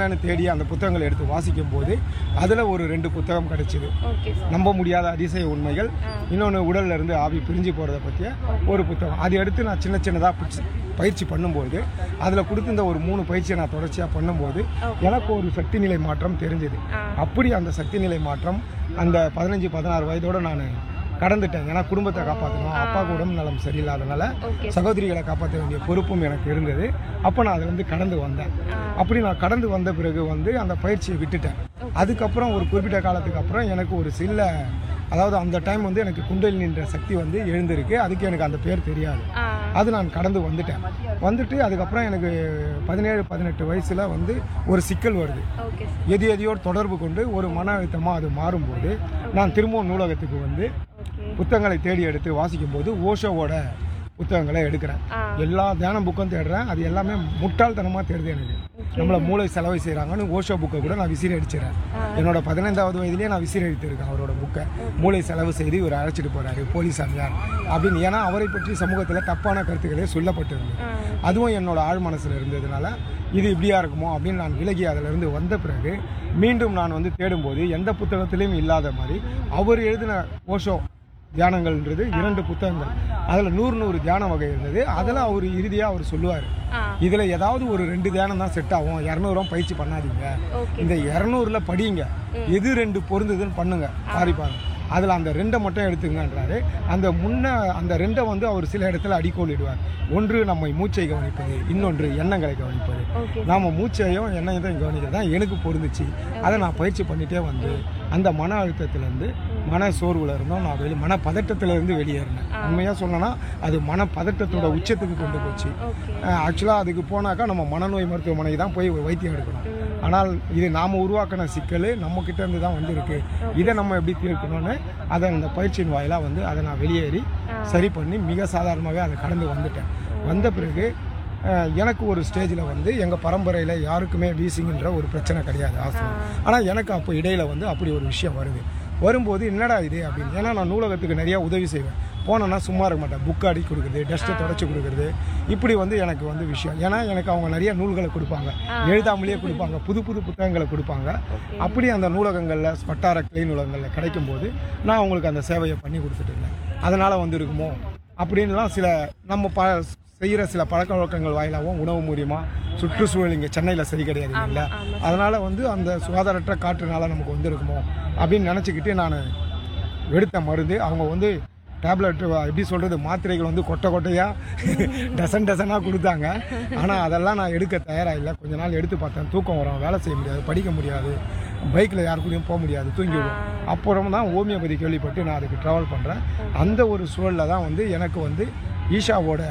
என்னன்னு தேடி அந்த புத்தகங்களை எடுத்து வாசிக்கும் போது அதில் ஒரு ரெண்டு புத்தகம் கிடைச்சிது ஓகே சார் நம்ப முடியாத அதிசய உண்மைகள் இன்னொன்று உடல்ல இருந்து ஆவி பிரிஞ்சு போகிறத பற்றிய ஒரு புத்தகம் அதை எடுத்து நான் சின்ன சின்னதாக பயிற்சி பண்ணும்போது அதில் கொடுத்திருந்த ஒரு மூணு பயிற்சியை நான் தொடர்ச்சியாக பண்ணும்போது எனக்கு ஒரு சக்தி நிலை மாற்றம் தெரிஞ்சது அப்படி அந்த சக்தி நிலை மாற்றம் அந்த பதினஞ்சு பதினாறு வயதோடு நான் கடந்துட்டேன் ஏன்னா குடும்பத்தை காப்பாற்றணும் அப்பாவுக்கு உடம்பு நலம் சரியில்லாதனால சகோதரிகளை காப்பாற்ற வேண்டிய பொறுப்பும் எனக்கு இருந்தது அப்போ நான் அதுலேருந்து கடந்து வந்தேன் அப்படி நான் கடந்து வந்த பிறகு வந்து அந்த பயிற்சியை விட்டுட்டேன் அதுக்கப்புறம் ஒரு குறிப்பிட்ட காலத்துக்கு அப்புறம் எனக்கு ஒரு சில அதாவது அந்த டைம் வந்து எனக்கு குண்டலினின்ற சக்தி வந்து எழுந்திருக்கு அதுக்கு எனக்கு அந்த பேர் தெரியாது ஆ அது நான் கடந்து வந்துட்டேன் வந்துட்டு அதுக்கப்புறம் எனக்கு பதினேழு பதினெட்டு வயசில் வந்து ஒரு சிக்கல் வருது ஓகே எது எதையோடு தொடர்பு கொண்டு ஒரு மன அழுத்தமாக அது மாறும்போது நான் திரும்பவும் நூலகத்துக்கு வந்து ஓகே புத்தகங்களை தேடி எடுத்து வாசிக்கும்போது ஓஷோவோட புத்தகங்களை எடுக்கிறேன் ஆ. எல்லா தியான புக்கும் தேடுறேன் அது எல்லாமே முட்டாள்தனமாக தேடுது எனக்கு நம்மளை மூளை செலவு செய்கிறாங்கன்னு ஓஷோ புக்கை கூட நான் விசிறி அடிச்சிடறேன் என்னோட பதினைந்தாவது வயதிலேயே நான் விசிறி அடித்திருக்கேன் அவரோட புக்கை மூளை செலவு செய்து இவர் அழைச்சிட்டு போறாரு போலீஸ் அஞ்சார் அப்படின்னு ஏன்னா அவரை பற்றி சமூகத்தில் தப்பான கருத்துக்களே சொல்லப்பட்டிருந்தது அதுவும் என்னோட ஆழ் மனசில் இருந்ததுனால இது இப்படியா இருக்குமோ அப்படின்னு நான் விலகி அதிலிருந்து வந்த பிறகு மீண்டும் நான் வந்து தேடும்போது எந்த புத்தகத்திலையும் இல்லாத மாதிரி அவர் எழுதின ஓஷோ தியானங்கள்ன்றது இரண்டு புத்தகங்கள் அதில் நூறு நூறு தியான வகை இருந்தது அதில் அவர் இறுதியாக அவர் சொல்லுவார் ஆ இதில் ஏதாவது ஒரு ரெண்டு தியானம் தான் செட் ஆகும் இரநூறுவா பயிற்சி பண்ணாதீங்க ஓகே இந்த இரநூறுல படிங்க எது ரெண்டு பொருந்ததுன்னு பண்ணுங்க பாரி பாருங்க அதில் அந்த ரெண்டை மட்டும் எடுத்துங்கன்றாரு அந்த முன்ன அந்த ரெண்டை வந்து அவர் சில இடத்துல அடிக்கோலிடுவார் ஒன்று நம்மை மூச்சை கவனிப்பது இன்னொன்று எண்ணங்களை கவனிப்பது ஓகே நாம மூச்சையும் எண்ணெயும் தான் கவனிக்கிறது தான் எனக்கு பொருந்துச்சு அதை நான் பயிற்சி பண்ணிட்டே வந்து அந்த மன அழுத்தத்திலேருந்து மன சோர்வுல இருந்தோம் நான் வெளி மன பதட்டத்திலேருந்து வெளியேறினேன் உண்மையாக சொல்லணும்னா அது மன பதட்டத்தோட உச்சத்துக்கு கொண்டு போச்சு ஓகே ஆக்சுவலாக அதுக்கு போனாக்கா நம்ம மனநோய் மருத்துவமனைக்கு தான் போய் வைத்தியம் எடுக்கணும் ஆனால் இது நாம் உருவாக்கின சிக்கல் நம்ம கிட்ட இருந்து தான் வந்திருக்கு இதை நம்ம எப்படி தீர்க்கணும்னு அதை அந்த பயிற்சியின் வாயிலாக வந்து அதை நான் வெளியேறி சரி பண்ணி மிக சாதாரணமாகவே அதை கடந்து வந்துட்டேன் வந்த பிறகு அஹ், எனக்கு ஒரு ஸ்டேஜில் வந்து எங்கள் பரம்பரையில் யாருக்குமே வீசிங்கிற ஒரு பிரச்சனை கிடையாது ஆசனம் ஆனால் எனக்கு அப்போ இடையில வந்து அப்படி ஒரு விஷயம் வருது வரும்போது என்னடா இது அப்படின்னு ஏன்னா நான் நூலகத்துக்கு நிறையா உதவி செய்வேன் போனேன்னா சும்மா இருக்க மாட்டேன் புக் அடி கொடுக்குறது டஸ்ட்டை தொடச்சி கொடுக்குறது இப்படி வந்து எனக்கு வந்து விஷயம் ஏன்னா எனக்கு அவங்க நிறைய நூல்களை கொடுப்பாங்க எழுதாமலேயே கொடுப்பாங்க புது புது புத்தகங்களை கொடுப்பாங்க அப்படி அந்த நூலகங்களில் வட்டார கிளை நூலகங்களில் கிடைக்கும் போது நான் அவங்களுக்கு அந்த சேவையை பண்ணி கொடுத்துட்டு இருந்தேன் அதனால் வந்து இருக்குமோ அப்படின்லாம் சில நம்ம ப செய்கிற சில பழக்க வழக்கங்கள் வாயிலாகவும் உணவு மூலியமாக சுற்றுச்சூழல் இங்கே சென்னையில் சரி கிடையாது இல்லைங்களா அதனால் வந்து அந்த சுகாதாரற்ற காற்றுனால நமக்கு வந்து இருக்குமோ அப்படின்னு நினச்சிக்கிட்டு நான் எடுத்த மருந்து அவங்க வந்து டேப்லெட் எப்படி சொல்கிறது மாத்திரைகள் வந்து கொட்டை கொட்டையாக டசன் டசனாக கொடுத்தாங்க ஆனால் அதெல்லாம் நான் எடுக்க தயாராக இல்லை கொஞ்ச நாள் எடுத்து பார்த்தேன் தூக்கம் வரும் வேலை செய்ய முடியாது படிக்க முடியாது பைக்கில் யாரு கூடயும் போக முடியாது தூங்கிவிடும் அப்புறம் தான் ஹோமியோபதி கேள்விப்பட்டு நான் அதுக்கு ட்ராவல் பண்ணுறேன் அந்த ஒரு சூழலில் தான் வந்து எனக்கு வந்து ஈஷாவோட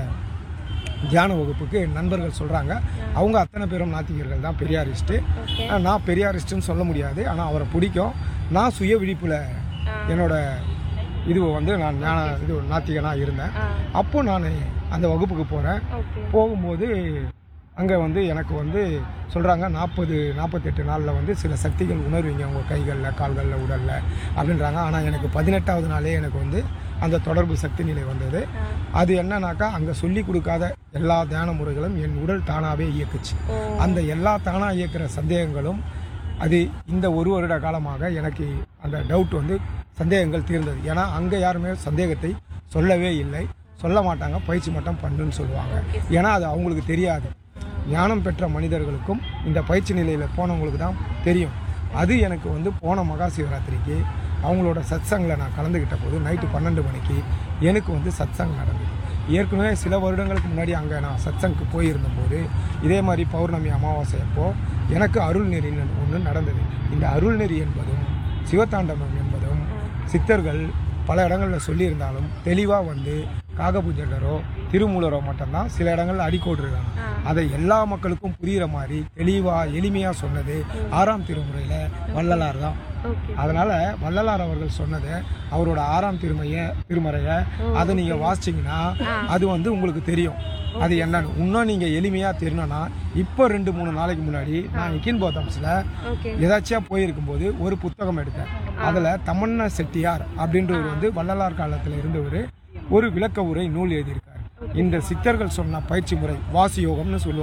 தியான வகுப்புக்கு என் நண்பர்கள் சொல்கிறாங்க அவங்க அத்தனை பேரும் நாத்திகர்கள் தான் பெரியாரிஸ்ட்டு நான் பெரியாரிஸ்ட்டுன்னு சொல்ல முடியாது ஆனால் அவரை பிடிக்கும் நான் சுய விழிப்பில் என்னோட இது வந்து நான் ஞான இது நாத்திகனாக இருந்தேன் அப்போ நான் அந்த வகுப்புக்கு போகிறேன் ஓகே போகும்போது அங்கே வந்து எனக்கு வந்து சொல்கிறாங்க நாற்பது நாற்பத்தெட்டு நாளில் வந்து சில சக்திகள் உணர்வீங்க உங்கள் கைகளில் கால்களில் உடலில் அப்படின்றாங்க ஆனால் எனக்கு பதினெட்டாவது நாளே எனக்கு வந்து அந்த தொடர்பு சக்தி நிலை வந்தது அது என்னன்னாக்கா அங்கே சொல்லி கொடுக்காத எல்லா தியான முறைகளும் என் உடல் தானாகவே இயக்குச்சு அந்த எல்லா தானாக இயக்குற சந்தேகங்களும் அது இந்த ஒரு வருட காலமாக எனக்கு அந்த டவுட் வந்து சந்தேகங்கள் தீர்ந்தது ஏன்னா அங்கே யாருமே சந்தேகத்தை சொல்லவே இல்லை சொல்ல மாட்டாங்க பயிற்சி மட்டும் பண்ணுன்னு சொல்லுவாங்க ஏன்னா அது அவங்களுக்கு தெரியாது ஞானம் பெற்ற மனிதர்களுக்கும் இந்த பயிற்சி நிலையில் போனவங்களுக்கு தான் தெரியும் அது எனக்கு வந்து போன மகா சிவராத்திரிக்கு அவங்களோட சத்சங்கில் நான் கலந்துக்கிட்ட போது நைட்டு பன்னெண்டு மணிக்கு எனக்கு வந்து சத்சங் நடந்தது ஏற்கனவே சில வருடங்களுக்கு முன்னாடி அங்கே நான் சத்சங்க்கு போயிருந்தபோது இதே மாதிரி பௌர்ணமி அமாவாசை அப்போ எனக்கு அருள் நெறி ஒன்று நடந்தது இந்த அருள் நெறி என்பதும் சிவதாண்டவம் என்பதும் சித்தர்கள் பல இடங்களில் சொல்லியிருந்தாலும் தெளிவாக வந்து காகபூஜகரோ திருமூலரோ மட்டும்தான் சில இடங்கள்ல அடிக்கோடு இருக்காங்க அதை எல்லா மக்களுக்கும் புரிகிற மாதிரி தெளிவாக எளிமையாக சொன்னது ஆறாம் திருமுறையில் வள்ளலார் தான் ஓகே அதனால வள்ளலார் அவர்கள் சொன்னதை அவரோட ஆறாம் திருமைய திருமறையை அதை நீங்க வாசிச்சீங்கன்னா அது வந்து உங்களுக்கு தெரியும் அது என்னன்னு இன்னும் நீங்க எளிமையா தெரியணும்னா இப்போ ரெண்டு மூணு நாளைக்கு முன்னாடி நான் இக்கின் போத்தம்ஸ்ல ஓகே எதாச்சியா போயிருக்கும்போது ஒரு புத்தகம் எடுத்தேன் அதுல தமன்னா செட்டியார் அப்படின்றவர் வந்து வள்ளலார் காலத்துல இருந்தவர் ஒரு விளக்க உரை நூல் எழுதியிருக்காரு இந்த சித்தர்கள் சொன்ன பயிற்சி முறை வாசி யோகம்னு சொல்லுவாங்க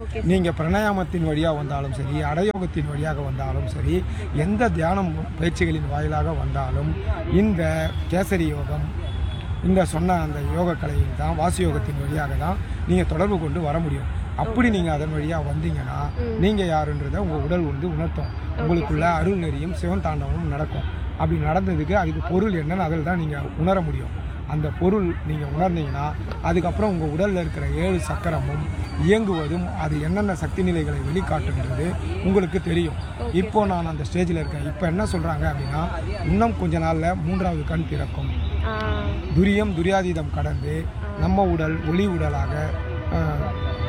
ஓகே நீங்கள் பிரணாயாமத்தின் வழியாக வந்தாலும் சரி அடயோகத்தின் வழியாக வந்தாலும் சரி எந்த தியானம் பயிற்சிகளின் வாயிலாக வந்தாலும் இந்த கேசரி யோகம் இந்த சொன்ன அந்த யோக கலையில் தான் வாசி யோகத்தின் வழியாக தான் நீங்கள் தொடர்பு கொண்டு வர முடியும் அப்படி நீங்கள் அதன் வழியாக வந்தீங்கன்னா நீங்கள் யாருன்றதை உங்கள் உடல் வந்து உணர்த்தும் உங்களுக்குள்ள அருள் நெறியும் சிவன் தாண்டவமும் நடக்கும் அப்படி நடந்ததுக்கு அதுக்கு பொருள் என்னன்னு அதில் தான் நீங்கள் உணர முடியும் அந்த பொருள் நீங்கள் உணர்ந்தீங்கன்னா அதுக்கப்புறம் உங்கள் உடலில் இருக்கிற ஏழு சக்கரமும் இயங்குவதும் அது என்னென்ன சக்தி நிலைகளை வெளிக்காட்டுன்றது உங்களுக்கு தெரியும் இப்போ நான் அந்த ஸ்டேஜில் இருக்கேன் இப்போ என்ன சொல்கிறாங்க அப்படின்னா இன்னும் கொஞ்ச நாளில் மூன்றாவது கண் திறக்கும் ஆ துரியம் துரியாதீதம் கடந்து நம்ம உடல் ஒளி உடலாக ஆஹ்,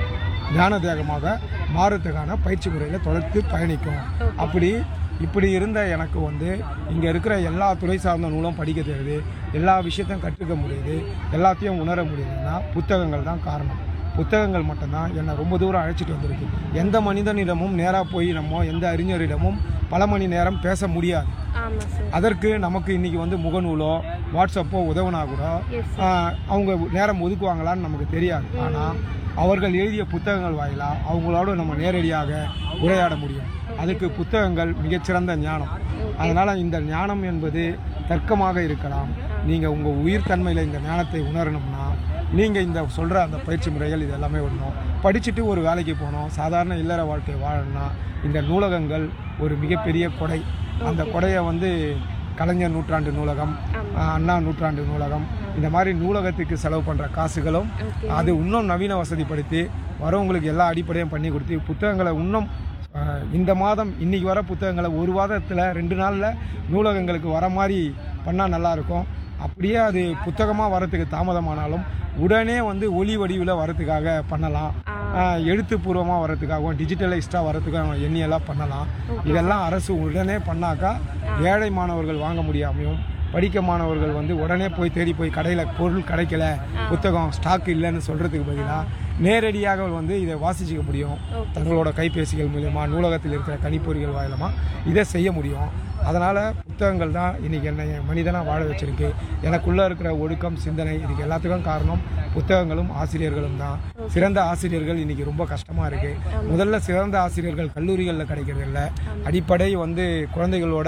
ஞான தேகமாக மாறுறதுக்கான பயிற்சி முறையில் தொடர்ந்து பயணிக்கும் அப்படி இப்படி இருந்த எனக்கு வந்து இங்கே இருக்கிற எல்லா துறை சார்ந்த நூலும் படிக்க தெரியுது எல்லா விஷயத்தையும் கற்றுக்க முடியுது எல்லாத்தையும் உணர முடியுதுன்னா புத்தகங்கள் தான் காரணம் புத்தகங்கள் மட்டும்தான் என்னை ரொம்ப தூரம் அழைச்சிட்டு வந்திருக்கு எந்த மனிதனிடமும் நேராக போய் நம்ம எந்த அறிஞரிடமும் பல மணி நேரம் பேச முடியாது ஆமாம் சார் அதற்கு நமக்கு இன்னைக்கு வந்து முகநூலோ வாட்ஸ்அப்போ உதவுனா கூட Yes, ஆஹ், அவங்க நேரம் ஒதுக்குவாங்களான்னு நமக்கு தெரியாது ஆனால் அவர்கள் எழுதிய புத்தகங்கள் வாயிலா அவங்களோட நம்ம நேரடியாக உரையாட முடியும் அதுக்கு புத்தகங்கள் மிகச்சிறந்த ஞானம் அதனால் இந்த ஞானம் என்பது தர்க்கமாக இருக்கலாம் நீங்கள் உங்கள் உயிர்த்தன்மையில் இந்த ஞானத்தை உணரணும்னா நீங்கள் இந்த சொல்கிற அந்த பயிற்சி முறைகள் இது எல்லாமே வரணும் படிச்சுட்டு ஒரு வேலைக்கு போகணும் சாதாரண இல்லற வாழ்க்கை வாழணும்னா இந்த நூலகங்கள் ஒரு மிகப்பெரிய கொடை அந்த கொடையை வந்து கலைஞர் நூற்றாண்டு நூலகம் ஆஹ், அண்ணா நூற்றாண்டு நூலகம் இந்த மாதிரி நூலகத்துக்கு செலவு பண்ணுற காசுகளும் அது இன்னும் நவீன வசதிப்படுத்தி வரவங்களுக்கு எல்லா அடிப்படையும் பண்ணி கொடுத்து புத்தகங்களை இன்னும் ஆஹ், இந்த மாதம் இன்னைக்கு வர புத்தகங்களை ஒரு வாரத்தில் ரெண்டு நாளில் நூலகங்களுக்கு வர மாதிரி பண்ணால் நல்லாயிருக்கும் அப்படியே அது புத்தகமாக வரத்துக்கு தாமதமானாலும் உடனே வந்து ஒளி வடிவில் வரத்துக்காக பண்ணலாம் ஆஹ், எழுத்துப்பூர்வமாக வரத்துக்காகவும் டிஜிட்டலைஸ்டாக வரத்துக்காக எண்ணியெல்லாம் பண்ணலாம் இதெல்லாம் அரசு உடனே பண்ணாக்கா ஏழை மாணவர்கள் வாங்க முடியாமையும் படிக்க மாணவர்கள் வந்து உடனே போய் தேடி போய் கடையில் பொருள் கிடைக்கல புத்தகம் ஸ்டாக் இல்லைன்னு சொல்கிறதுக்கு பதிலாக நேரடியாக வந்து இதை வாசிச்சுக்க முடியும் தங்களோட கைபேசிகள் மூலயமா நூலகத்தில் இருக்கிற கணிப்பொறிகள் வாயிலமா இதை செய்ய முடியும் அதனால் புத்தகங்கள் தான் இன்றைக்கி என்னை மனிதனாக வாழ வச்சிருக்கு எனக்குள்ளே இருக்கிற ஒழுக்கம் சிந்தனை இதுக்கு எல்லாத்துக்கும் காரணம் புத்தகங்களும் ஆசிரியர்களும் தான் சிறந்த ஆசிரியர்கள் இன்றைக்கி ரொம்ப கஷ்டமாக இருக்குது முதல்ல சிறந்த ஆசிரியர்கள் கல்லூரிகளில் கிடைக்கிறது இல்லை அடிப்படை வந்து குழந்தைகளோட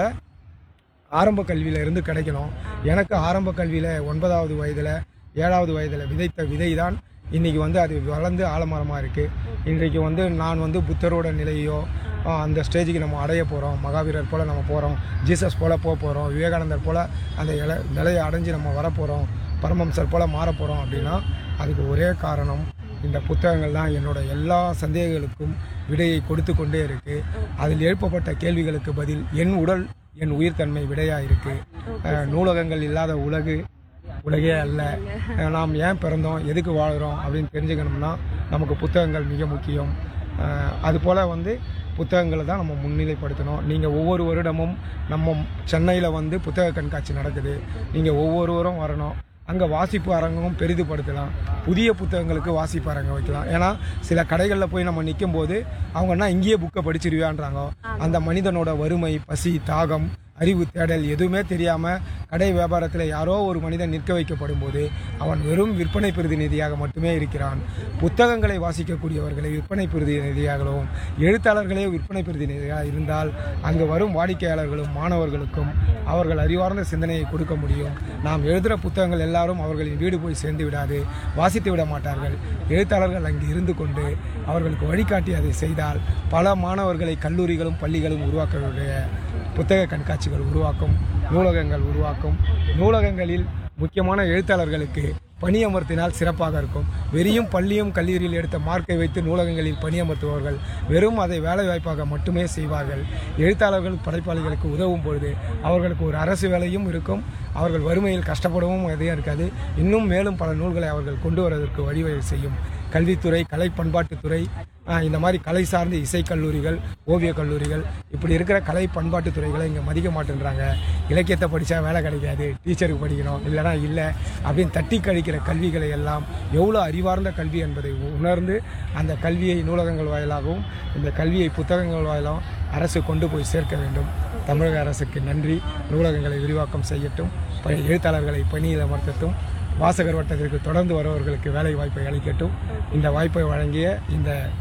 ஆரம்ப கல்வியில இருந்து கிடைக்கணும் எனக்கு ஆரம்ப கல்வியில் ஒன்பதாவது வயதில் ஏழாவது வயதில் விதைத்த விதை தான் இன்றைக்கி வந்து அது வளர்ந்து ஆலமரமாக இருக்குது இன்றைக்கு வந்து நான் வந்து புத்தரோட நிலையோ ஆஹ், அந்த ஸ்டேஜுக்கு நம்ம அடைய போகிறோம் மகாவீரர் போல் நம்ம போகிறோம் ஜீசஸ் போல் போக போகிறோம் விவேகானந்தர் போல் அந்த இல நிலையை அடைஞ்சு நம்ம வரப்போகிறோம் பரமம்சர் போல் மாற போகிறோம் அப்படின்னா அதுக்கு ஒரே காரணம் இந்த புத்தகங்கள் தான் என்னோட எல்லா சந்தேகங்களுக்கும் விடையை கொடுத்து கொண்டே இருக்கு அதில் எழுப்பப்பட்ட கேள்விகளுக்கு பதில் என் உடல் என் உயிர்த்தன்மை விடையா இருக்கு அஹ், நூலகங்கள் இல்லாத உலகு உலகே அல்ல அஹ், நாம் ஏன் பிறந்தோம் எதுக்கு வாழ்கிறோம் அப்படின்னு தெரிஞ்சுக்கணும்னா நமக்கு புத்தகங்கள் மிக முக்கியம் அஹ், அதுபோல் வந்து புத்தகங்களை தான் நம்ம முன்னிலைப்படுத்தணும் நீங்கள் ஒவ்வொரு வருடமும் நம்ம சென்னையில் வந்து புத்தக கண்காட்சி நடக்குது நீங்கள் ஒவ்வொருவரும் வரணும் அங்கே வாசிப்பு அரங்கம் பெரிதுபடுத்தலாம் புதிய புத்தகங்களுக்கு வாசிப்பு அரங்கம் வைக்கலாம் ஏன்னா சில கடைகளில் போய் நம்ம நிற்கும் போது அவங்கன்னா இங்கேயே புக்கை படிச்சிருவியான்றாங்க அந்த மனிதனோட வறுமை பசி தாகம் அறிவு தேடல் எதுவுமே தெரியாமல் கடை வியாபாரத்தில் யாரோ ஒரு மனிதன் நிற்க வைக்கப்படும் போது அவன் வெறும் விற்பனை பிரதிநிதியாக மட்டுமே இருக்கிறான் புத்தகங்களை வாசிக்கக்கூடியவர்களை விற்பனை பிரதிநிதியாகவும் எழுத்தாளர்களே விற்பனை பிரதிநிதியாக இருந்தால் அங்கு வரும் வாடிக்கையாளர்களும் மாணவர்களுக்கும் அவர்கள் அறிவார்ந்த சிந்தனையை கொடுக்க முடியும் நாம் எழுதுகிற புத்தகங்கள் எல்லாரும் அவர்களின் வீடு போய் சேர்ந்து விடாது வாசித்து விட மாட்டார்கள் எழுத்தாளர்கள் அங்கு இருந்து கொண்டு அவர்களுக்கு வழிகாட்டி அதை செய்தால் பல மாணவர்களை கல்லூரிகளும் பள்ளிகளும் உருவாக்கக்கூடிய புத்தக கண்காட்சிகள் உருவாக்கும் நூலகங்கள் உருவாக்கும் நூலகங்களில் முக்கியமான எழுத்தாளர்களுக்கு பணியமர்த்தினால் சிறப்பாக இருக்கும் வெறியும் பள்ளியும் கல்லூரியில் எடுத்த மார்க்கை வைத்து நூலகங்களில் பணியமர்த்துபவர்கள் வெறும் அதை வேலைவாய்ப்பாக மட்டுமே செய்வார்கள் எழுத்தாளர்கள் படைப்பாளிகளுக்கு உதவும் பொழுது அவர்களுக்கு ஒரு அரசு வேலையும் இருக்கும் அவர்கள் வறுமையில் கஷ்டப்படவும் எதையும் இருக்காது இன்னும் மேலும் பல நூல்களை அவர்கள் கொண்டு வருவதற்கு வழிவகை செய்யும் கல்வித்துறை கலை பண்பாட்டுத்துறை ஆஹ், இந்த மாதிரி கலை சார்ந்த இசைக்கல்லூரிகள் ஓவியக் கல்லூரிகள் இப்படி இருக்கிற கலை பண்பாட்டு துறைகளை இங்கே மதிக்க மாட்டேன்றாங்க இலக்கியத்தை படித்தா வேலை கிடைக்காது டீச்சருக்கு படிக்கணும் இல்லைனா இல்லை அப்படின்னு தட்டி கழிக்கிற கல்விகளை எல்லாம் எவ்வளோ அறிவார்ந்த கல்வி என்பதை உணர்ந்து அந்த கல்வியை நூலகங்கள் வாயிலாகவும் இந்த கல்வியை புத்தகங்கள் வாயிலாகவும் அரசு கொண்டு போய் சேர்க்க வேண்டும் தமிழக அரசுக்கு நன்றி நூலகங்களை விரிவாக்கம் செய்யட்டும் ப- எழுத்தாளர்களை பணியில் அமர்த்தட்டும் வாசகர் வட்டத்திற்கு தொடர்ந்து வருபவர்களுக்கு வேலை வாய்ப்பை அளிக்கட்டும் இந்த வாய்ப்பை வழங்கிய இந்த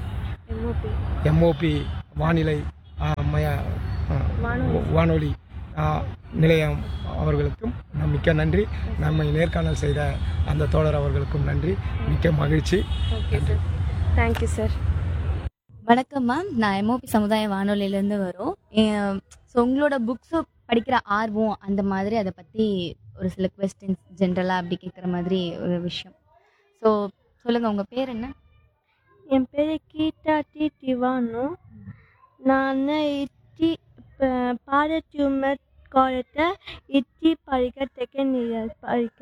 எம்ஓபி எம்ஓபி வானிலை ஆ, மய ஆ, வானொலி. வானொலி ஆ, நிலையம் அவர்களுக்கும் நம் மிக்க நன்றி நம்மை நேர்காணல் செய்த அந்த தோழர் அவர்களுக்கும் நன்றி மிக்க மகிழ்ச்சி ஓகே சார் தேங்க்யூ சார் வணக்கம் மேம் நான் எம்ஓபி சமுதாய வானொலியிலேருந்து வரோம் ஸோ உங்களோட புக்ஸு படிக்கிற ஆர்வம் அந்த மாதிரி அதை பற்றி ஒரு சில கொஸ்டின்ஸ் ஜென்ரலாக அப்படி கேட்குற மாதிரி ஒரு விஷயம் ஸோ சொல்லுங்கள் உங்கள் பேர் என்ன என் பேர் கீதா டி டிவானு நான் இட்டி பாத டியூமர் காலத்தை இட்டி படிக்க செகண்ட் இயர் படிக்க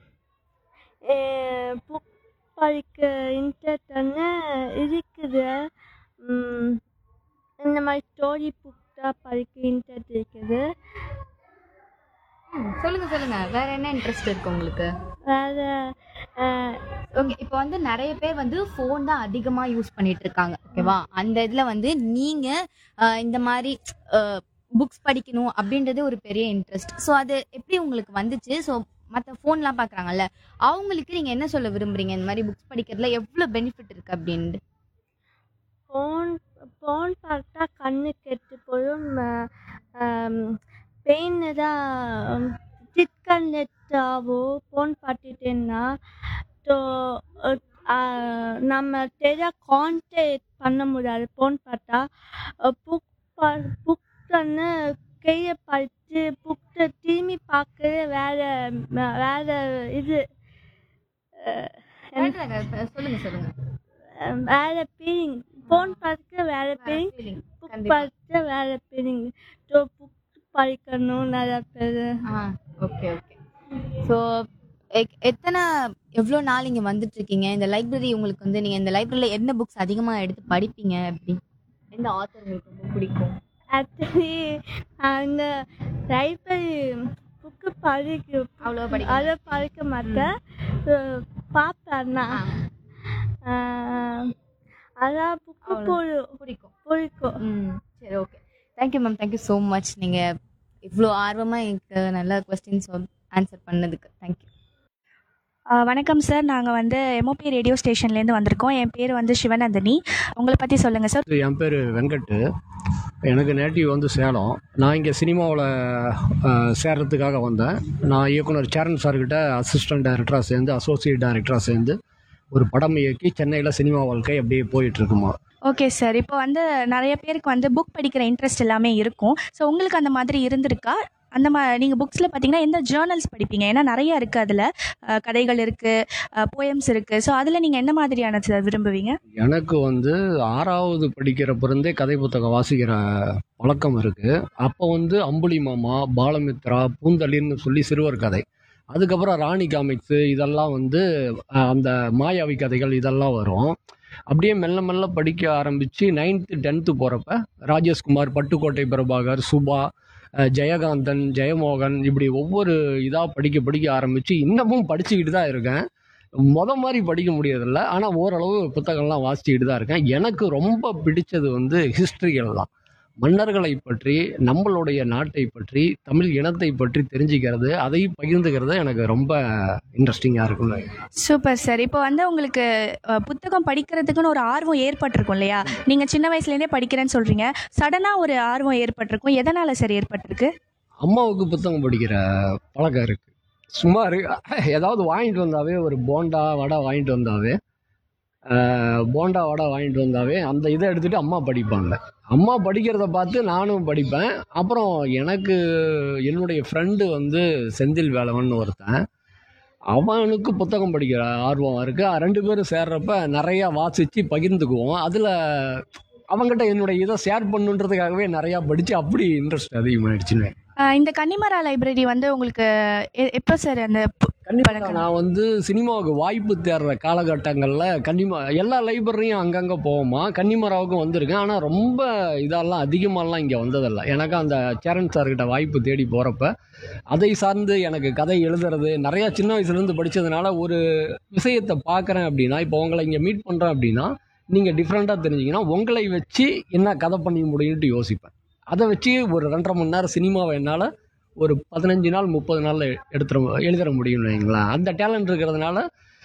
புக் படிக்க இன்ட்ரெஸ்ட் இருக்குது உம், இந்த மாதிரி ஸ்டோரி புக் தான் படிக்க இன்ட்ரெஸ்ட் இருக்குது சொல்லுங்கள் சொல்லுங்கள் வேறு என்ன இன்ட்ரெஸ்ட் இருக்குது உங்களுக்கு வேறு ஓகே இப்போ வந்து நிறைய பேர் வந்து ஃபோன் தான் அதிகமாக யூஸ் பண்ணிட்டு இருக்காங்க ஓகேவா அந்த இதில் வந்து நீங்கள் இந்த மாதிரி புக்ஸ் படிக்கணும் அப்படின்றது ஒரு பெரிய இன்ட்ரெஸ்ட் ஸோ அது எப்படி உங்களுக்கு வந்துச்சு ஸோ மற்ற ஃபோன்லாம் பார்க்குறாங்கல்ல அவங்களுக்கு நீங்கள் என்ன சொல்ல விரும்புறீங்க இந்த மாதிரி புக்ஸ் படிக்கிறதுல எவ்வளோ பெனிஃபிட் இருக்கு அப்படின்ட்டு ஃபோன் ஃபோன் பார்த்தா கண்ணு கெட்டு போயிடும் பெயின் தான் டிஸ்கனெக்ட் ஆகும் ஃபோன் பார்த்துட்டேன்னா ஸோ நம்ம சரியாக கான்சென்ட்ரேட் பண்ண முடியாது ஃபோன் பார்த்தா புக் புக் தானே கையை பார்த்து புக்கை திரும்பி பார்க்கறது வேற வேற இது அஹ், சொல்லுங்க சொல்லுங்க வேற ஃபீலிங் ஃபோன் பார்க்க வேற ஃபீலிங் புக் கண்டிப்பா. பார்க்க வேற ஃபீலிங் ஸோ புக் படிக்கணும் நிறைய பேர் ஆ ஓகே ஓகே ஸோ எத்தனை எவ்வளோ நாள் இங்கே வந்துட்டு இருக்கீங்க இந்த லைப்ரரி உங்களுக்கு வந்து நீங்கள் இந்த லைப்ரரியில் என்ன புக்ஸ் அதிகமாக எடுத்து படிப்பீங்க அப்படி எந்த ஆத்தர் உங்களுக்கு ரொம்ப பிடிக்கும் ஆக்சுவலி அந்த லைப்ரரி புக்கு படிக்க அவ்வளோ படிக்க அதை படிக்க மாட்டேன் So, பார்ப்பேன் நான் ஆ, ஆஹ், அதான் புக்கு அவ்வளோ. பிடிக்கும் பிடிக்கும் ம் சரி okay thank you ma'am thank you so much நீங்கள் இவ்வளோ ஆர்வமாக எனக்கு நல்ல கொஸ்டின்ஸ் ஆன்சர் பண்ணதுக்கு தேங்க்யூ ஆ, வணக்கம் சார் நாங்கள் வந்து எம்ஓபி ரேடியோ ஸ்டேஷன்லேருந்து வந்திருக்கோம் என் பேர் வந்து சிவநந்தினி உங்களை பற்றி சொல்லுங்கள் சார் என் பேர் வெங்கட்டு எனக்கு நேட்டிவ் வந்து சேலம் நான் இங்கே சினிமாவில் சேர்றதுக்காக வந்தேன் நான் இயக்குனர் சேரன் சார்கிட்ட அசிஸ்டன்ட் டைரக்டராக சேர்ந்து அசோசியேட் டைரக்டராக சேர்ந்து ஒரு படம் இயக்கி சென்னையில் சினிமா வாழ்க்கை அப்படியே போயிட்டுருக்குமா ஓகே சார் இப்போ வந்து நிறைய பேருக்கு வந்து புக் படிக்கிற இன்ட்ரெஸ்ட் எல்லாமே இருக்கும் ஸோ உங்களுக்கு அந்த மாதிரி இருந்திருக்கா அந்த மா நீங்கள் புக்ஸில் பார்த்தீங்கன்னா எந்த ஜேர்னல்ஸ் படிப்பீங்க ஏன்னா நிறைய இருக்குது அதில் கதைகள் இருக்குது போயம்ஸ் இருக்குது ஸோ அதில் நீங்கள் என்ன மாதிரியான சார் விரும்புவீங்க எனக்கு வந்து ஆறாவது படிக்கிறப்ப இருந்தே கதை புத்தகம் வாசிக்கிற பழக்கம் இருக்குது அப்போ வந்து அம்புலி மாமா பாலமித்ரா பூந்தளிர்னு சொல்லி சிறுவர் கதை அதுக்கப்புறம் ராணி காமிக்ஸு இதெல்லாம் வந்து அஹ், அந்த மாயாவி கதைகள் இதெல்லாம் வரும் அப்படியே மெல்ல மெல்ல படிக்க ஆரம்பித்து நைன்த்து டென்த்து போகிறப்ப ராஜேஷ்குமார் பட்டுக்கோட்டை பிரபாகர் சுபா அஹ், ஜெயகாந்தன் ஜெயமோகன் இப்படி ஒவ்வொரு இதாக படிக்க படிக்க ஆரம்பித்து இன்னமும் படிச்சுக்கிட்டு தான் இருக்கேன் முத மாதிரி படிக்க முடியறதில்ல ஆனால் ஓரளவு புத்தகம்லாம் வாசிச்சுக்கிட்டு தான் இருக்கேன் எனக்கு ரொம்ப பிடிச்சது வந்து ஹிஸ்ட்ரிகள் தான் மன்னர்களை பற்றி நம்மளுடைய நாட்டை பற்றி தமிழ் இனத்தை பற்றி தெரிஞ்சுக்கிறது அதை பகிர்ந்துக்கிறது எனக்கு ரொம்ப இன்ட்ரெஸ்டிங்காக இருக்கும் சூப்பர் சார் இப்போ வந்து உங்களுக்கு அஹ், புத்தகம் படிக்கிறதுக்குன்னு ஒரு ஆர்வம் ஏற்பட்டிருக்கும் இல்லையா நீங்கள் சின்ன வயசுலேருந்தே படிக்கிறேன்னு சொல்கிறீங்க சடனாக ஒரு ஆர்வம் ஏற்பட்டிருக்கும் எதனால் சார் ஏற்பட்டிருக்கு அம்மாவுக்கு புத்தகம் படிக்கிற பழக்கம் இருக்கு சுமார் ஏதாவது வாங்கிட்டு வந்தாவே ஒரு போண்டா வடை வாங்கிட்டு வந்தாவே ஆஹ், போண்டா வடை வாங்கிட்டு வந்தாவே அந்த இதை எடுத்துட்டு அம்மா படிப்பாங்க அம்மா படிக்கிறத பார்த்து நானும் படிப்பேன் அப்புறம் எனக்கு என்னுடைய ஃப்ரெண்டு வந்து செந்தில் வேலவன் ஒருத்தன் அவனுக்கு புத்தகம் படிக்கிற ஆர்வம் இருக்கு ரெண்டு பேரும் சேர்றப்ப நிறையா வாசித்து பகிர்ந்துக்குவோம் அதில் அவங்ககிட்ட என்னுடைய இதை ஷேர் பண்ணுன்றதுக்காகவே நிறையா படித்து அப்படி இன்ட்ரெஸ்ட் அதிகமாகிடுச்சுன்னு அஹ், இந்த கன்னிமரா லைப்ரரி வந்து உங்களுக்கு எ- எப்போ சார் அந்த பு- கண்டிப்பாக பழக்கம். நான் வந்து சினிமாவுக்கு வாய்ப்பு தேடுற காலகட்டங்களில் கன்னிமா எல்லா லைப்ரரியும் அங்கங்கே போவோமா கன்னிமராவுக்கும் வந்திருக்கேன் ஆனால் ரொம்ப இதெல்லாம் அதிகமாகலாம் இங்கே வந்ததில்லை எனக்கு அந்த சேரன் சார்கிட்ட வாய்ப்பு தேடி போகிறப்ப அதை சார்ந்து எனக்கு கதை எழுதுறது நிறையா சின்ன வயசுலேருந்து படித்ததுனால ஒரு விஷயத்தை பார்க்குறேன் அப்படின்னா இப்போ உங்களை இங்கே மீட் பண்ணுறேன் அப்படின்னா நீங்கள் டிஃப்ரெண்ட்டாக தெரிஞ்சிங்கன்னா உங்களை வச்சு என்ன கதை பண்ணி முடியும்ட்டு யோசிப்பேன் அதை வச்சு ஒரு ரெண்டரை மணி நேரம் சினிமாவை என்னால் ஒரு பதினஞ்சு நாள் முப்பது நாளில் எடுத்துட எழுதிட முடியும்னு வைங்களேன் அந்த டேலண்ட் இருக்கிறதுனால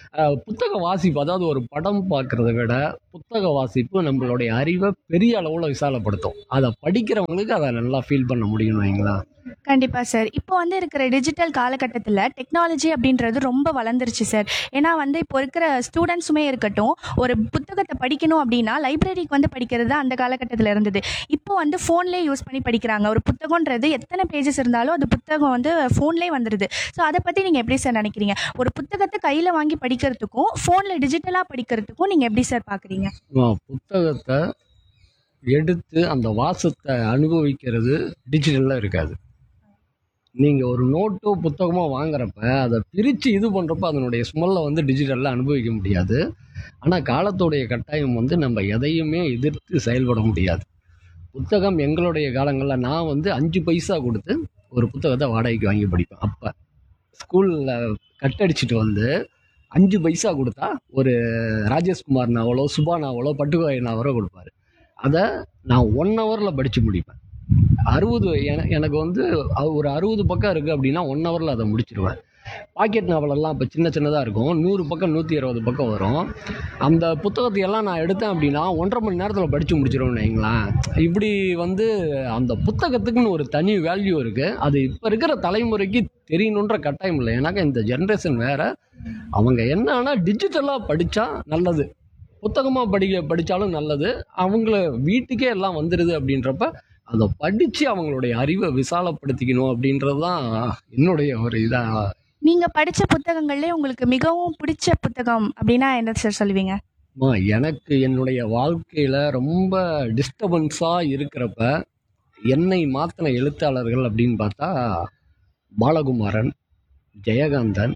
அஹ், புத்தக வாசிப்பு அதாவது ஒரு படம் பார்க்கறத விட புத்தக வாசிப்பு நம்மளுடைய அறிவை பெரிய அளவில் விசாலப்படுத்தும் அதை படிக்கிறவங்களுக்கு அதை நல்லா ஃபீல் பண்ண முடியும் வைங்களா கண்டிப்பா சார் இப்போ வந்து இருக்கிற டிஜிட்டல் காலகட்டத்தில் டெக்னாலஜி அப்படின்றது ரொம்ப வளர்ந்துருச்சு சார் ஏன்னா வந்து இப்போ இருக்கிற ஸ்டூடெண்ட்ஸுமே இருக்கட்டும் ஒரு புத்தகத்தை படிக்கணும் அப்படின்னா லைப்ரரிக்கு வந்து படிக்கிறது அந்த காலகட்டத்தில் இருந்தது இப்போ வந்து ஃபோன்லேயே யூஸ் பண்ணி படிக்கிறாங்க ஒரு புத்தகம்ன்றது எத்தனை பேஜஸ் இருந்தாலும் அந்த புத்தகம் வந்து ஃபோன்லேயே வந்துடுது ஸோ அதை பற்றி நீங்கள் எப்படி சார் நினைக்கிறீங்க ஒரு புத்தகத்தை கையில் வாங்கி படிக்கிறதுக்கும் ஃபோனில் டிஜிட்டலாக படிக்கிறதுக்கும் நீங்கள் எப்படி சார் பார்க்குறீங்க அஹ், புத்தகத்தை எடுத்து அந்த வாசத்தை அனுபவிக்கிறது டிஜிட்டலில் இருக்காது நீங்கள் ஒரு நோட்டோ புத்தகமோ வாங்குறப்ப அதை பிரித்து இது பண்ணுறப்ப அதனுடைய ஸ்மெல்லை வந்து டிஜிட்டலில் அனுபவிக்க முடியாது ஆனால் காலத்துடைய கட்டாயம் வந்து நம்ம எதையுமே எதிர்த்து செயல்பட முடியாது புத்தகம் எங்களுடைய காலங்களில் நான் வந்து அஞ்சு பைசா கொடுத்து ஒரு புத்தகத்தை வாடகைக்கு வாங்கி படிப்பேன் அப்போ ஸ்கூலில் கட்டடிச்சிட்டு வந்து அஞ்சு பைசா கொடுத்தா ஒரு ராஜேஷ்குமார் நாவலோ சுபா நாவலோ பட்டுக்கோயை நாவலோ கொடுப்பாரு அதை நான் ஒன் ஹவரில் படித்து முடிப்பேன் அறுபது என- எனக்கு வந்து அ- ஒரு அறுபது பக்கம் இருக்குது அப்படின்னா ஒன் ஹவரில் அதை முடிச்சிருவேன் பாக்கெட் நாவலெல்லாம் இப்போ சின்ன சின்னதாக இருக்கும் நூறு பக்கம் நூற்றி இருபது பக்கம் வரும் அந்த புத்தகத்தை எல்லாம் நான் எடுத்தேன் அப்படின்னா ஒன்றரை மணி நேரத்தில் படித்து முடிச்சிருவேன்னு வைங்களேன் இப்படி வந்து அந்த புத்தகத்துக்குன்னு ஒரு தனி வேல்யூ இருக்குது அது இப்போ இருக்கிற தலைமுறைக்கு தெரியணுன்ற கட்டாயம் இல்லை ஏன்னாக்கா இந்த ஜென்ரேஷன் வேறு அவங்க என்னன்னா டிஜிட்டலாக படித்தா நல்லது புத்தகமாக படிக்க படித்தாலும் நல்லது அவங்கள வீட்டுக்கே எல்லாம் வந்துடுது அப்படின்றப்ப அதை படித்து அவங்களுடைய அறிவை விசாலப்படுத்திக்கணும் அப்படின்றது தான் என்னுடைய ஒரு இதாக நீங்கள் படித்த புத்தகங்கள்லேயே உங்களுக்கு மிகவும் பிடிச்ச புத்தகம் அப்படின்னா என்ன சார் சொல்லுவீங்க அம்மா, எனக்கு என்னுடைய வாழ்க்கையில் ரொம்ப டிஸ்டர்பன்ஸாக இருக்கிறப்ப என்னை மாற்றின எழுத்தாளர்கள் அப்படின்னு பார்த்தா பாலகுமாரன் ஜெயகாந்தன்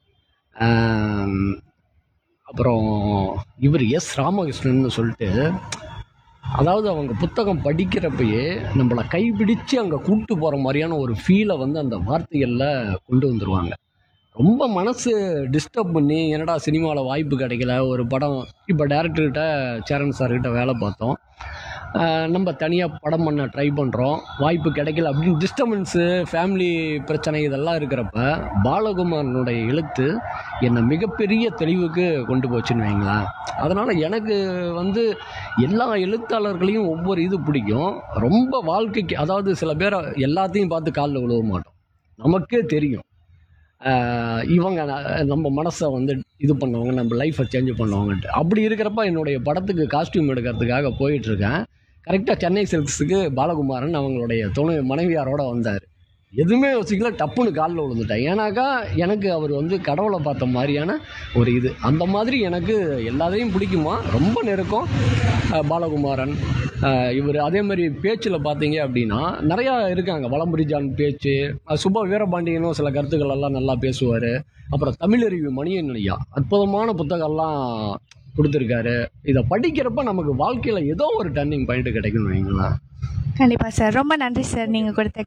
ஆம், அப்புறம் இவர் எஸ் ராமகிருஷ்ணன் சொல்லிட்டு அதாவது அவங்க புத்தகம் படிக்கிறப்பயே நம்மளை கைப்பிடிச்சு அங்கே கூட்டு போகிற மாதிரியான ஒரு ஃபீலை வந்து அந்த வார்த்தைகளில் கொண்டு வந்துருவாங்க ரொம்ப மனசு டிஸ்டர்ப் பண்ணி என்னடா சினிமாவில் வாய்ப்பு கிடைக்கல ஒரு படம் இப்போ டேரக்டர்கிட்ட சேரன் சார்கிட்ட வேலை பார்த்தோம் ஆஹ் நம்ம தனியாக படம் பண்ண ட்ரை பண்ணுறோம் வாய்ப்பு கிடைக்கல அப்படின்னு டிஸ்டர்பன்ஸு ஃபேமிலி பிரச்சனை இதெல்லாம் இருக்கிறப்ப பாலகுமாரனுடைய எழுத்து என்னை மிகப்பெரிய தெளிவுக்கு கொண்டு போச்சுன்னு வைங்களேன் அதனால் எனக்கு வந்து எல்லா எழுத்தாளர்களையும் ஒவ்வொரு இது பிடிக்கும் ரொம்ப வாழ்க்கைக்கு அதாவது சில பேரை எல்லாத்தையும் பார்த்து காலில் விழுவ மாட்டோம் நமக்கே தெரியும் ஆஹ் இவங்க ந- நம்ம மனசை வந்து இது பண்ணுவாங்க நம்ம லைஃப்பை சேஞ்ச் பண்ணுவாங்கன்ட்டு அப்படி இருக்கிறப்ப என்னுடைய படத்துக்கு காஸ்டியூம் எடுக்கிறதுக்காக போயிட்டுருக்கேன் கரெக்டாக சென்னை சில்க்ஸுக்கு பாலகுமாரன் அவங்களுடைய துணை மனைவியாரோட வந்தார் எதுவுமே யோசிக்கல டப்புன்னு காலில் விழுந்துட்டேன் ஏன்னாக்கா எனக்கு அவர் வந்து கடவுளை பார்த்த மாதிரியான ஒரு இது அந்த மாதிரி எனக்கு எல்லாத்தையும் பிடிக்குமா ரொம்ப நெருக்கம் அஹ் பாலகுமாரன் இவர் அதே மாதிரி பேச்சில் பார்த்தீங்க அப்படின்னா நிறையா இருக்காங்க வலம்புரி ஜான் பேச்சு அஹ் சுப வீரபாண்டியனும் சில கருத்துக்கள் எல்லாம் நல்லா பேசுவார் அப்புறம் தமிழறிவு மணியன் ஐயா அற்புதமான புத்தகம்லாம் கொடுத்துருக்காரு இதை படிக்கிறப்ப நமக்கு வாழ்க்கையில் ஏதோ ஒரு டர்னிங் பாயிண்ட் கிடைக்கும்னு வைங்களேன் கண்டிப்பாக சார் ரொம்ப நன்றி சார் நீங்கள் கொடுத்த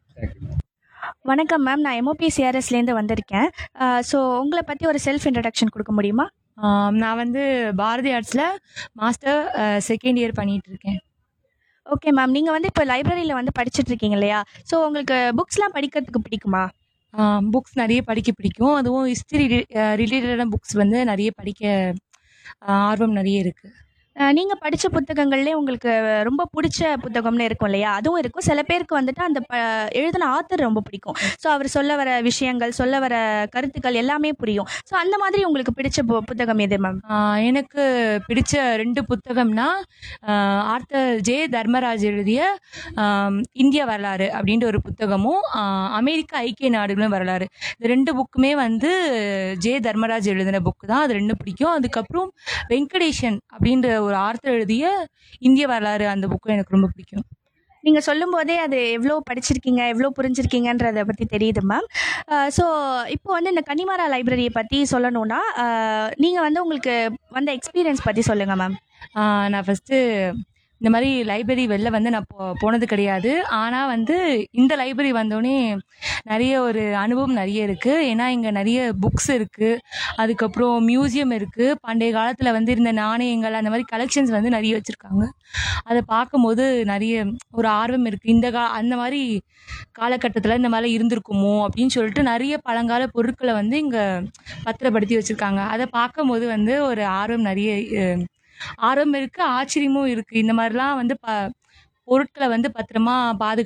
வணக்கம் மேம் நான் எம்ஓபிசிஆர்எஸ்லேருந்து வந்திருக்கேன் ஸோ உங்களை பற்றி ஒரு செல்ஃப் இன்ட்ரடக்ஷன் கொடுக்க முடியுமா ஆம், நான் வந்து பாரதி ஆர்ட்ஸில் மாஸ்டர் செகண்ட் இயர் பண்ணிட்டு இருக்கேன் ஓகே மேம் நீங்கள் வந்து இப்போ லைப்ரரியில் வந்து படிச்சுட்டு இருக்கீங்க இல்லையா ஸோ உங்களுக்கு புக்ஸ்லாம் படிக்கிறதுக்கு பிடிக்குமா புக்ஸ் நிறைய படிக்க பிடிக்கும் அதுவும் ஹிஸ்ட்ரி ரிலேட்டடான புக்ஸ் வந்து நிறைய படிக்க ஆ, ஆர்வம் நிறைய இருக்குது நீங்கள் படித்த புத்தகங்கள்லேயே உங்களுக்கு ரொம்ப பிடிச்ச புத்தகம்னு இருக்கும் இல்லையா அதுவும் இருக்கும் சில பேருக்கு வந்துட்டு அந்த ப எழுதின ஆத்தர் ரொம்ப பிடிக்கும் ஸோ அவர் சொல்ல வர விஷயங்கள் சொல்ல வர கருத்துக்கள் எல்லாமே புரியும் ஸோ அந்த மாதிரி உங்களுக்கு பிடிச்ச பு- புத்தகம் எது மேம் எனக்கு பிடிச்ச ரெண்டு புத்தகம்னா ஆ, ஆர்த்தர் ஜே தர்மராஜ் எழுதிய ஆம், இந்திய வரலாறு அப்படின்ற ஒரு புத்தகமும் ஆ, அமெரிக்க ஐக்கிய நாடுகளும் வரலாறு இந்த ரெண்டு புக்குமே வந்து ஜே தர்மராஜ் எழுதின புக்கு தான் அது ரெண்டும் பிடிக்கும் அதுக்கப்புறம் வெங்கடேஷன் அப்படின்ற ஒரு ஆர்த்தர் எழுதிய இந்திய வரலாறு அந்த புக்கும் எனக்கு ரொம்ப பிடிக்கும் நீங்கள் சொல்லும்போதே அது எவ்வளோ படிச்சிருக்கீங்க எவ்வளோ புரிஞ்சிருக்கீங்கன்றதை பற்றி தெரியுது மேம் ஸோ இப்போ வந்து இந்த கன்னிமாரா லைப்ரரியை பற்றி சொல்லணும்னா நீங்கள் வந்து உங்களுக்கு வந்த எக்ஸ்பீரியன்ஸ் பற்றி சொல்லுங்கள் மேம் ஆஹ் நான் ஃபஸ்ட்டு இந்த மாதிரி லைப்ரரி வெளில வந்து நான் போ போனது கிடையாது ஆனால் வந்து இந்த லைப்ரரி வந்தோடனே நிறைய ஒரு அனுபவம் நிறைய இருக்குது ஏன்னா இங்கே நிறைய புக்ஸ் இருக்குது அதுக்கப்புறம் மியூசியம் இருக்குது பண்டைய காலத்தில் வந்து இருந்த நாணயங்கள் அந்த மாதிரி கலெக்ஷன்ஸ் வந்து நிறைய வச்சுருக்காங்க அதை பார்க்கும்போது நிறைய ஒரு ஆர்வம் இருக்குது இந்த கா அந்த மாதிரி காலகட்டத்தில் இந்த மாதிரி இருந்திருக்குமோ அப்படின்னு சொல்லிட்டு நிறைய பழங்கால பொருட்களை வந்து இங்கே பத்திரப்படுத்தி வச்சுருக்காங்க அதை பார்க்கும்போது வந்து ஒரு ஆர்வம் நிறைய அஹ், ஆர்வம் இருக்குது ஆச்சரியமும் இருக்குது இந்த மாதிரிலாம் வந்து ப பொருட்களை வந்து பத்திரமா பாதுகாத்து